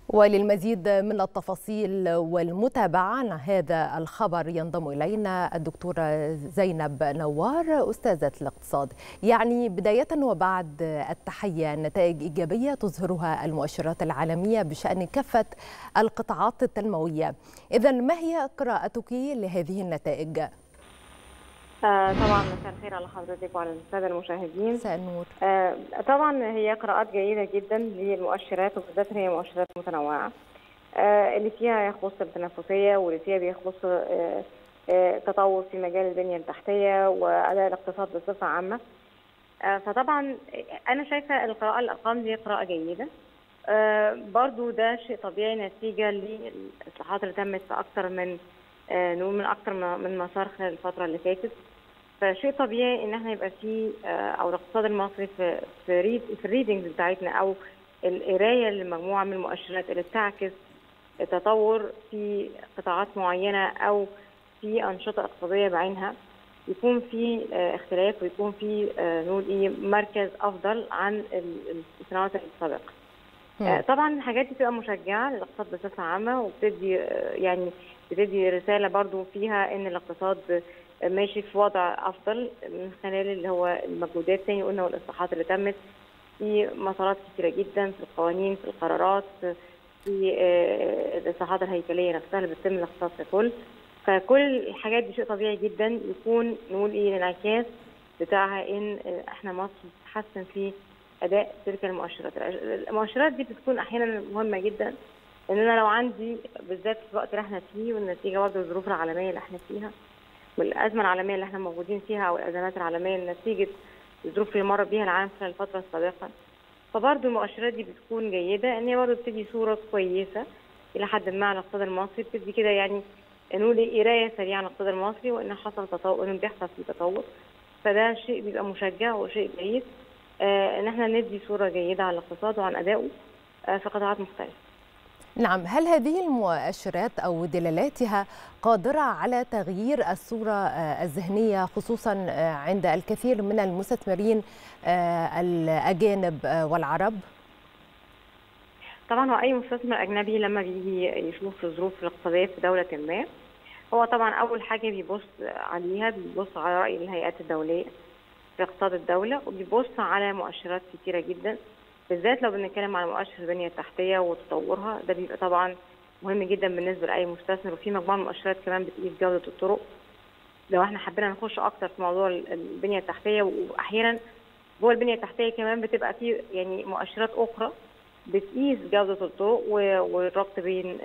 وللمزيد من التفاصيل والمتابعة عن هذا الخبر ينضم إلينا الدكتورة زينب نوار أستاذة الاقتصاد يعني بداية وبعد التحية نتائج إيجابية تظهرها المؤشرات العالمية بشأن كافة القطاعات التنموية إذا ما هي قراءتك لهذه النتائج؟ آه طبعا مساء الخير على حضرتك وعلى الساده المشاهدين مساء النور آه طبعا هي قراءات جيده جدا للمؤشرات وبالذات هي مؤشرات متنوعه آه اللي فيها يخص التنافسيه واللي فيها بيخص آه آه تطور في مجال البنيه التحتيه واداء الاقتصاد بصفه عامه آه فطبعا انا شايفه القراءه الارقام دي قراءه جيده آه برضو ده شيء طبيعي نتيجه للاصلاحات اللي تمت في اكثر من آه نقول من اكثر من مسار خلال الفتره اللي فاتت فشيء طبيعي ان احنا يبقى في او الاقتصاد المصري في في, ريد في الريدنجز بتاعتنا او القرايه لمجموعه من المؤشرات اللي بتعكس تطور في قطاعات معينه او في انشطه اقتصاديه بعينها يكون في اختلاف ويكون في نقول ايه مركز افضل عن السنوات السابقه. طبعا الحاجات دي بتبقى مشجعه للاقتصاد بصفه عامه وبتدي يعني بتدي رساله برضو فيها ان الاقتصاد ماشي في وضع افضل من خلال اللي هو المجهودات تاني قلنا والاصلاحات اللي تمت في مسارات كثيره جدا في القوانين في القرارات في الاصلاحات الهيكليه نفسها اللي بتتم الاقتصاد ككل فكل الحاجات دي شيء طبيعي جدا يكون نقول ايه الانعكاس بتاعها ان احنا مصر بتتحسن في اداء تلك المؤشرات المؤشرات دي بتكون احيانا مهمه جدا ان انا لو عندي بالذات في الوقت اللي احنا فيه والنتيجه برضه الظروف العالميه اللي احنا فيها والازمه العالميه اللي احنا موجودين فيها او الازمات العالميه نتيجه الظروف اللي مر بيها العالم خلال الفتره السابقه فبرضه المؤشرات دي بتكون جيده ان هي برضه بتدي صوره كويسه الى حد ما على الاقتصاد المصري بتدي كده يعني نقول قرايه سريعه عن الاقتصاد المصري وان حصل تطور ان بيحصل فيه تطور فده شيء بيبقى مشجع وشيء جيد آه ان احنا ندي صوره جيده عن الاقتصاد وعن ادائه آه في قطاعات مختلفه نعم هل هذه المؤشرات أو دلالاتها قادرة على تغيير الصورة الذهنية خصوصا عند الكثير من المستثمرين الأجانب والعرب؟ طبعا هو أي مستثمر أجنبي لما بيجي يشوف الظروف الاقتصادية في دولة ما هو طبعا أول حاجة بيبص عليها بيبص على رأي الهيئات الدولية في اقتصاد الدولة وبيبص على مؤشرات كثيرة جدا بالذات لو بنتكلم على مؤشر البنيه التحتيه وتطورها ده بيبقى طبعا مهم جدا بالنسبه لاي مستثمر وفي مجموعه من المؤشرات كمان بتقيس جوده الطرق لو احنا حبينا نخش اكتر في موضوع البنيه التحتيه واحيانا جوه البنيه التحتيه كمان بتبقى في يعني مؤشرات اخرى بتقيس جوده الطرق والربط بين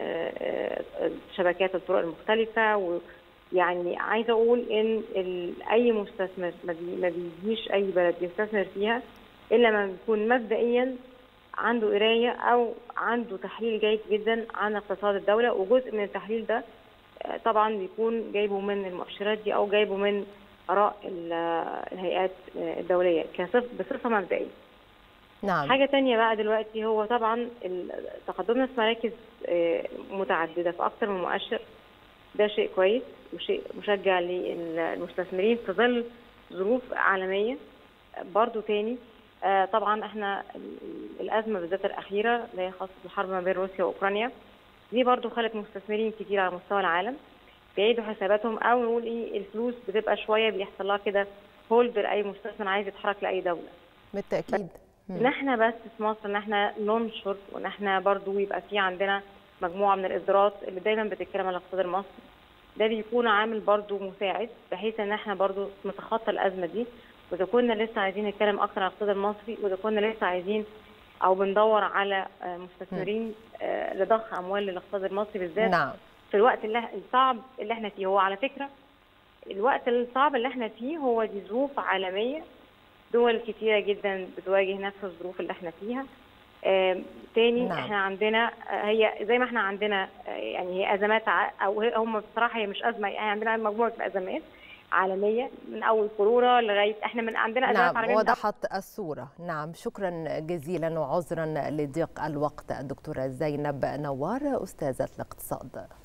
شبكات الطرق المختلفه ويعني عايزه اقول ان اي مستثمر ما بيجيش اي بلد يستثمر فيها الا لما بيكون مبدئيا عنده قرايه او عنده تحليل جيد جدا عن اقتصاد الدوله وجزء من التحليل ده طبعا بيكون جايبه من المؤشرات دي او جايبه من اراء الهيئات الدوليه كصف بصفه مبدئيه. نعم. حاجه تانية بقى دلوقتي هو طبعا تقدمنا في مراكز متعدده في اكثر من مؤشر ده شيء كويس وشيء مشجع للمستثمرين في ظل ظروف عالميه برضو تاني آه طبعا احنا الازمه بالذات الاخيره اللي هي خاصه الحرب ما بين روسيا واوكرانيا دي برضو خلت مستثمرين كتير على مستوى العالم بيعيدوا حساباتهم او نقول ايه الفلوس بتبقى شويه بيحصل لها كده هولد لاي مستثمر عايز يتحرك لاي دوله بالتاكيد ان احنا بس في مصر ان احنا ننشر وان احنا برضو يبقى في عندنا مجموعه من الاصدارات اللي دايما بتتكلم عن الاقتصاد المصري ده بيكون عامل برضو مساعد بحيث ان احنا برضو نتخطى الازمه دي واذا كنا لسه عايزين نتكلم اكتر عن الاقتصاد المصري واذا كنا لسه عايزين او بندور على مستثمرين لضخ اموال للاقتصاد المصري بالذات نعم. في الوقت اللي الصعب اللي احنا فيه هو على فكره الوقت الصعب اللي احنا فيه هو دي ظروف عالميه دول كتيره جدا بتواجه نفس الظروف اللي احنا فيها تاني نعم. احنا عندنا هي زي ما احنا عندنا يعني هي ازمات او هم بصراحه هي مش ازمه يعني عندنا مجموعه الازمات عالميه من اول كورونا لغايه احنا من عندنا نعم عالميه وضحت الصوره نعم شكرا جزيلا وعذرا لضيق الوقت الدكتوره زينب نوار استاذه الاقتصاد